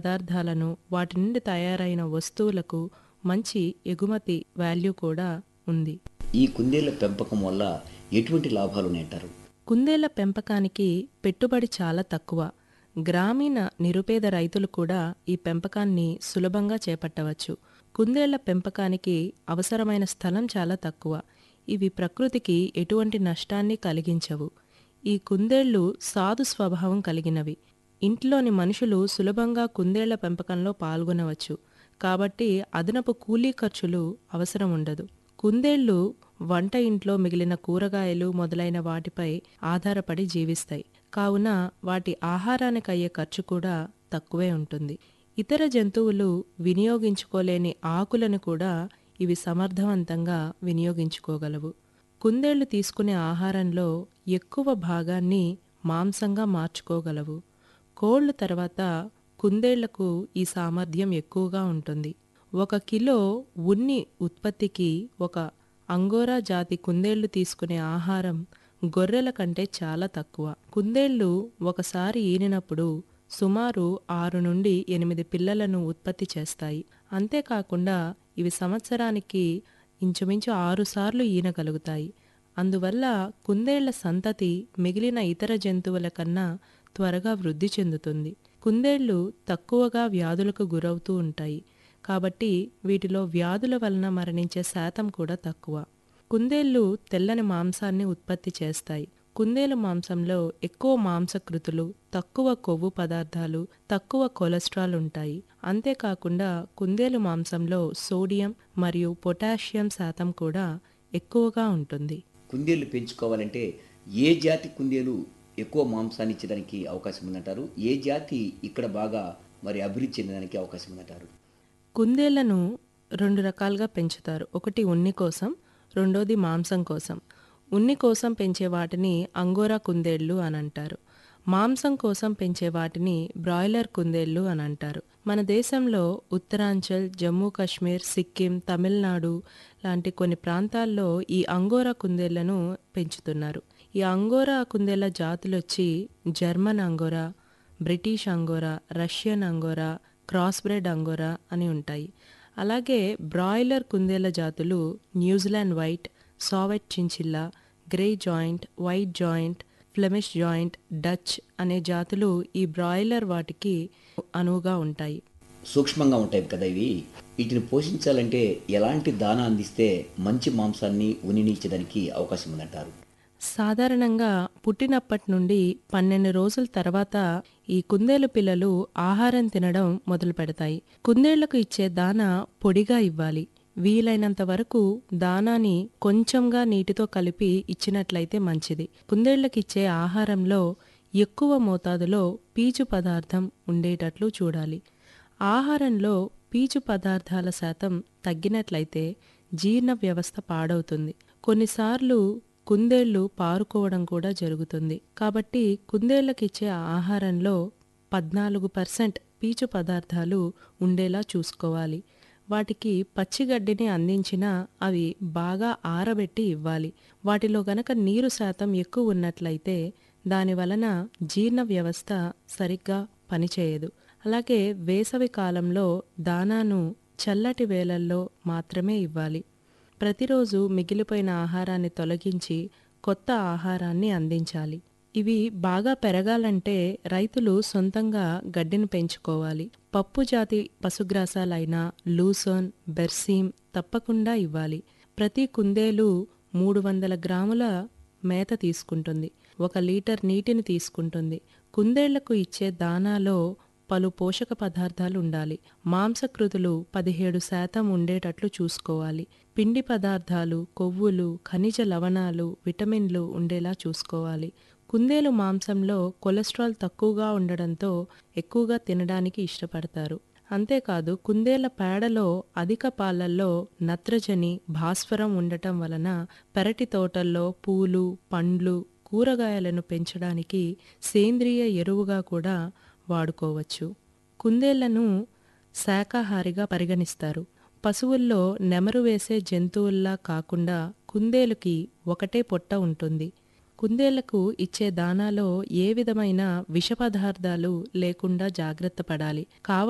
పదార్థాలను వాటి నుండి తయారైన వస్తువులకు మంచి ఎగుమతి వాల్యూ కూడా ఉంది ఈ కుందేళ్ల పెంపకం వల్ల ఎటువంటి లాభాలు ఉన్నాయంటారు కుందేళ్ల పెంపకానికి పెట్టుబడి చాలా తక్కువ గ్రామీణ నిరుపేద రైతులు కూడా ఈ పెంపకాన్ని సులభంగా చేపట్టవచ్చు కుందేళ్ల పెంపకానికి అవసరమైన స్థలం చాలా తక్కువ ఇవి ప్రకృతికి ఎటువంటి నష్టాన్ని కలిగించవు ఈ కుందేళ్లు సాధు స్వభావం కలిగినవి ఇంట్లోని మనుషులు సులభంగా కుందేళ్ల పెంపకంలో పాల్గొనవచ్చు కాబట్టి అదనపు కూలీ ఖర్చులు అవసరం ఉండదు కుందేళ్లు వంట ఇంట్లో మిగిలిన కూరగాయలు మొదలైన వాటిపై ఆధారపడి జీవిస్తాయి కావున వాటి ఆహారానికి అయ్యే ఖర్చు కూడా తక్కువే ఉంటుంది ఇతర జంతువులు వినియోగించుకోలేని ఆకులను కూడా ఇవి సమర్థవంతంగా వినియోగించుకోగలవు కుందేళ్లు తీసుకునే ఆహారంలో ఎక్కువ భాగాన్ని మాంసంగా మార్చుకోగలవు కోళ్లు తర్వాత కుందేళ్లకు ఈ సామర్థ్యం ఎక్కువగా ఉంటుంది ఒక కిలో ఉన్ని ఉత్పత్తికి ఒక అంగోరా జాతి కుందేళ్లు తీసుకునే ఆహారం గొర్రెల కంటే చాలా తక్కువ కుందేళ్లు ఒకసారి ఈనినప్పుడు సుమారు ఆరు నుండి ఎనిమిది పిల్లలను ఉత్పత్తి చేస్తాయి అంతేకాకుండా ఇవి సంవత్సరానికి ఇంచుమించు ఆరుసార్లు ఈనగలుగుతాయి అందువల్ల కుందేళ్ల సంతతి మిగిలిన ఇతర జంతువుల కన్నా త్వరగా వృద్ధి చెందుతుంది కుందేళ్లు తక్కువగా వ్యాధులకు గురవుతూ ఉంటాయి కాబట్టి వీటిలో వ్యాధుల వలన మరణించే శాతం కూడా తక్కువ కుందేళ్లు తెల్లని మాంసాన్ని ఉత్పత్తి చేస్తాయి కుందేలు మాంసంలో ఎక్కువ మాంసకృతులు తక్కువ కొవ్వు పదార్థాలు తక్కువ కొలెస్ట్రాల్ ఉంటాయి అంతేకాకుండా కుందేలు మాంసంలో సోడియం మరియు పొటాషియం శాతం కూడా ఎక్కువగా ఉంటుంది కుందేళ్లు పెంచుకోవాలంటే ఏ జాతి కుందేలు ఎక్కువ మాంసాన్ని ఇచ్చడానికి అవకాశం ఉందంటారు ఏ జాతి ఇక్కడ బాగా మరి అభివృద్ధి చెందడానికి అవకాశం ఉందంటారు కుందేళ్లను రెండు రకాలుగా పెంచుతారు ఒకటి ఉన్ని కోసం రెండోది మాంసం కోసం ఉన్ని కోసం పెంచే వాటిని అంగోరా కుందేళ్లు అని అంటారు మాంసం కోసం పెంచే వాటిని బ్రాయిలర్ కుందేళ్లు అని అంటారు మన దేశంలో ఉత్తరాంచల్ జమ్మూ కాశ్మీర్ సిక్కిం తమిళనాడు లాంటి కొన్ని ప్రాంతాల్లో ఈ అంగోరా కుందేళ్లను పెంచుతున్నారు ఈ అంగోరా కుందేళ్ల జాతులొచ్చి German angora British angora Russian angora crossbred angora అని ఉంటాయి అలాగే బ్రాయిలర్ కుందేళ్ల జాతులు న్యూజిలాండ్ వైట్ సావెట్ chinchilla grey giant white giant Flemish giant Dutch అనే జాతులు ఈ బ్రాయిలర్ వాటికి అనువుగా ఉంటాయి సూక్ష్మంగా ఉంటాయి కదా ఇవి వీటిని పోషించాలంటే ఎలాంటి దానా అందిస్తే మంచి మాంసాన్ని ఉనిని ఇచ్చడానికి అవకాశం ఉందంటారు సాధారణంగా పుట్టినప్పటి నుండి పన్నెండు రోజుల తర్వాత ఈ కుందేలు పిల్లలు ఆహారం తినడం మొదలు పెడతాయి కుందేళ్లకు ఇచ్చే దానా పొడిగా ఇవ్వాలి వీలైనంత వరకు దానాని కొంచెంగా నీటితో కలిపి ఇచ్చినట్లయితే మంచిది కుందేళ్లకిచ్చే ఆహారంలో ఎక్కువ మోతాదులో పీచు పదార్థం ఉండేటట్లు చూడాలి ఆహారంలో పీచు పదార్థాల శాతం తగ్గినట్లయితే జీర్ణ వ్యవస్థ పాడవుతుంది కొన్నిసార్లు కుందేళ్లు పారుకోవడం కూడా జరుగుతుంది కాబట్టి కుందేళ్లకిచ్చే ఆహారంలో పద్నాలుగు పర్సెంట్ పీచు పదార్థాలు ఉండేలా చూసుకోవాలి వాటికి పచ్చిగడ్డిని అందించినా అవి బాగా ఆరబెట్టి ఇవ్వాలి వాటిలో గనక నీరు శాతం ఎక్కువ ఉన్నట్లయితే దాని వలన జీర్ణ వ్యవస్థ సరిగ్గా పనిచేయదు అలాగే వేసవి కాలంలో దానాను చల్లటి వేళల్లో మాత్రమే ఇవ్వాలి ప్రతిరోజు మిగిలిపోయిన ఆహారాన్ని తొలగించి కొత్త ఆహారాన్ని అందించాలి ఇవి బాగా పెరగాలంటే రైతులు సొంతంగా గడ్డిని పెంచుకోవాలి పప్పు జాతి పశుగ్రాసాలైన లూసోన్ బెర్సీమ్ తప్పకుండా ఇవ్వాలి ప్రతి కుందేలు మూడు వందల గ్రాముల మేత తీసుకుంటుంది ఒక లీటర్ నీటిని తీసుకుంటుంది కుందేళ్లకు ఇచ్చే దానాలో పలు పోషక పదార్థాలు ఉండాలి మాంసకృతులు పదిహేడు శాతం ఉండేటట్లు చూసుకోవాలి పిండి పదార్థాలు కొవ్వులు ఖనిజ లవణాలు విటమిన్లు ఉండేలా చూసుకోవాలి కుందేలు మాంసంలో కొలెస్ట్రాల్ తక్కువగా ఉండడంతో ఎక్కువగా తినడానికి ఇష్టపడతారు అంతేకాదు కుందేళ్ల పేడలో అధిక పాలల్లో నత్రజని భాస్వరం ఉండటం వలన పెరటి తోటల్లో పూలు పండ్లు కూరగాయలను పెంచడానికి సేంద్రియ ఎరువుగా కూడా వాడుకోవచ్చు కుందేళ్లను శాకాహారిగా పరిగణిస్తారు పశువుల్లో నెమరు వేసే జంతువుల్లా కాకుండా కుందేలుకి ఒకటే పొట్ట ఉంటుంది కుందేళ్లకు ఇచ్చే దానాలో ఏ విధమైన విష పదార్థాలు లేకుండా జాగ్రత్త పడాలి కావ